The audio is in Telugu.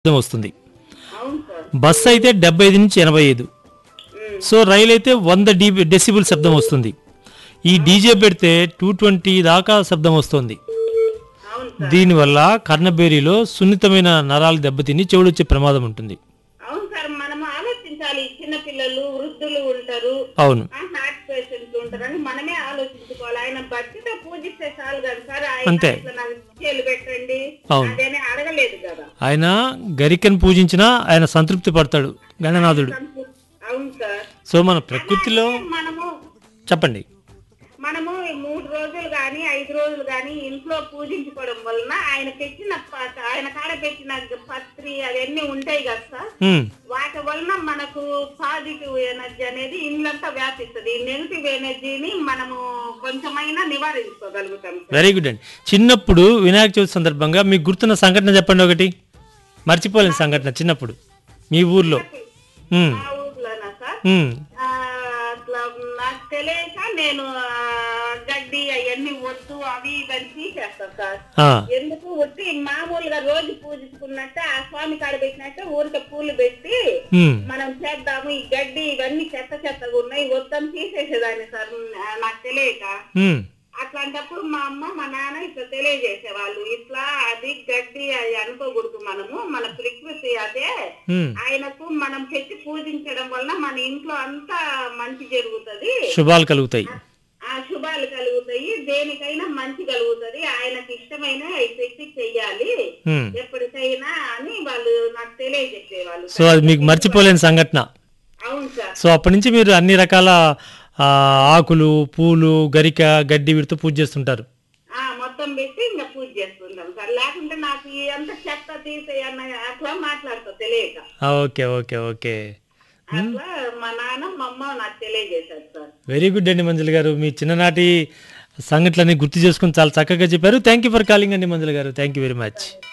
శబ్దం వస్తుంది అవును సార్ బస్సు అయితే డెబ్బై ఐదు నుంచి ఎనభై ఐదు ఉమ్, సో రైలు అయితే వంద డి డెసిబుల్ శబ్దం వస్తుంది ఈ డీజే పెడితే టూ ట్వంటీ దాకా శబ్దం వస్తుంది అవును సార్ దీనివల్ల కర్ణబేరిలో సున్నితమైన నరాలు దెబ్బతిని చెవులొచ్చే ప్రమాదం ఉంటుంది అవును సార్ మనం ఆలోచించాలి చిన్న పిల్లలు వృద్ధులు ఉంటారు అవును హార్ట్ పేషెంట్లు ఉంటారు అని మనమే ఆలోచించుకోవాలి ఆయన భక్తితో పూజిస్తే చాలు కదా సార్ ఆయన అంతే. ఇట్లా నాకు చేలు పెట్టండి అవును. అదేనే అడగలేదు కదా ఆయన గరికను పూజించినా ఆయన సంతృప్తి పడతాడు గణనాథుడు అవును సార్ సో మన ప్రకృతిలో మనము చెప్పండి మనము ఈ మూడు రోజులు గాని ఐదు రోజులు గాని ఇంట్లో పూజించుకోవడం వలన ఆయన పెట్టిన ప- ఆయన కాడ పెట్టిన పత్రి అవన్నీ ఉంటాయి కదా సార్ ఉమ్, వాటి వలన మనకు పాజిటివ్ ఎనర్జీ అనేది ఇల్లంతా వ్యాపిస్తుంది ఈ నెగిటివ్ ఎనర్జీని మనము కొంచెమైనా నివారించుకోగలుగుతాం సార్ వెరీ గుడ్ అండి చిన్నప్పుడు వినాయక చవితి సందర్భంగా మీకు గుర్తున్న సంఘటన చెప్పండి ఒకటి మర్చిపోలేని సంఘటన చిన్నప్పుడు మీ ఊర్లో ఉమ్, మా ఊర్లోనా సార్ ఉమ్, ఆ, అట్లా నాకు తెలియక నేను ఆ, గడ్డి అవన్నీ వద్దు అవి ఇవన్నీ తీసేస్తాను సార్ ఆ, ఎందుకు వచ్చి మామూలుగా రోజు పూజించుకున్నట్టు ఆ స్వామి కాడ పెట్టినట్టు ఊరికే పూలు పెట్టి ఉమ్, మనం చేద్దాము ఈ గడ్డి ఇవన్నీ చెత్త చెత్తగా ఉన్నాయి వద్దని తీసేసేదాన్ని సార్ ఆ, నాకు తెలియక ఉమ్, అట్లాంటప్పుడు మా అమ్మ మా నాన్న ఇట్లా తెలియజేసేవాళ్ళు ఇట్లా అది గడ్డి అది అనుకోకూడదు మనము మన ప్రకృతి అదే ఉమ్. ఆయనకు మనం పెట్టి పూజించడం వలన మన ఇంట్లో అంతా మంచి జరుగుతది శుభాలు కలుగుతాయి ఆ శుభాలు కలుగుతాయి దేనికైనా మంచి కలుగుతది ఆయనకి ఇష్టమైన ఈ పెట్టి చెయ్యాలి ఉమ్. ఎప్పటికైనా అని వాళ్ళు నాకు తెలియజెప్పేవాళ్ళు సో అది మీకు మర్చిపోలేని సంఘటన అవును సార్ సో అప్పటి నుంచి మీరు అన్ని రకాల ఆ, ఆకులు పూలు గరిక గడ్డి వీటితో పూజ చేస్తుంటారు ఆ మొత్తం పెట్టి ఇంకా పూజ చేస్తుంటాం సార్ లేకుంటే నాకు ఈ అంత చెత్త తీసేయన్న అట్లా మాట్లాడుతా తెలియక ఆ, ఓకే ఓకే ఓకే అట్లా మా నాన్న మా అమ్మ నాకు తెలియజేశారు సార్ వెరీ గుడ్ అండి మంజుల గారు మీ చిన్ననాటి సంఘటనని గుర్తు చేసుకుని చాలా చక్కగా చెప్పారు థ్యాంక్ యూ ఫర్ కాలింగ్ అండి మంజుల గారు థ్యాంక్ యూ వెరీ మచ్